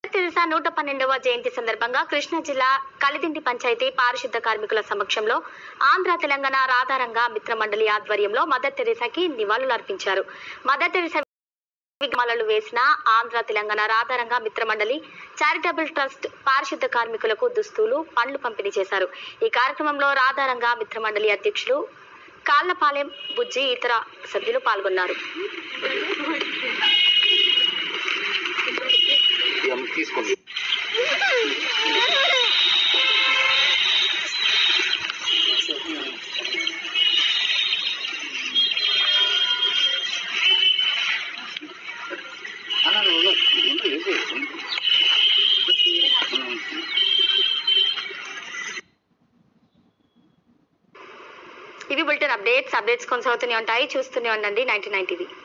Teresa నూట పన్నెండవ జయంతి సందర్భంగా కృష్ణా జిల్లా కలిదిండి పంచాయతీ పారిశుద్ధ కార్మికుల సమక్షంలో ఆంధ్ర తెలంగాణ రాధారంగ మిత్ర మండలి ఆధ్వర్యంలో మదర్ తెరిసాకి నివాళులు అర్పించారు మదర్ తెరిసా విగ్రహాలు వేసిన ఆంధ్ర తెలంగాణ రాధారంగ మిత్ర మండలి చారిటబుల్ ట్రస్ట్ పారిశుద్ధ కార్మికులకు దుస్తులు పండ్లు పంపిణీ చేశారు ఈ కార్యక్రమంలో రాధారంగ మిత్ర మండలి అధ్యక్షులు కాళ్లపాలెం బుజ్జి ఇతర సభ్యులు పాల్గొన్నారు తీసుకోండి అన్న నువ్వు ఉండు, వేసేయ్, ఉండు. ఇవి బులెటిన్ అప్డేట్స్ అప్డేట్స్ కొనసాగుతూనే ఉంటాయి చూస్తూనే ఉండండి నైన్టీ నైన్ టీవీ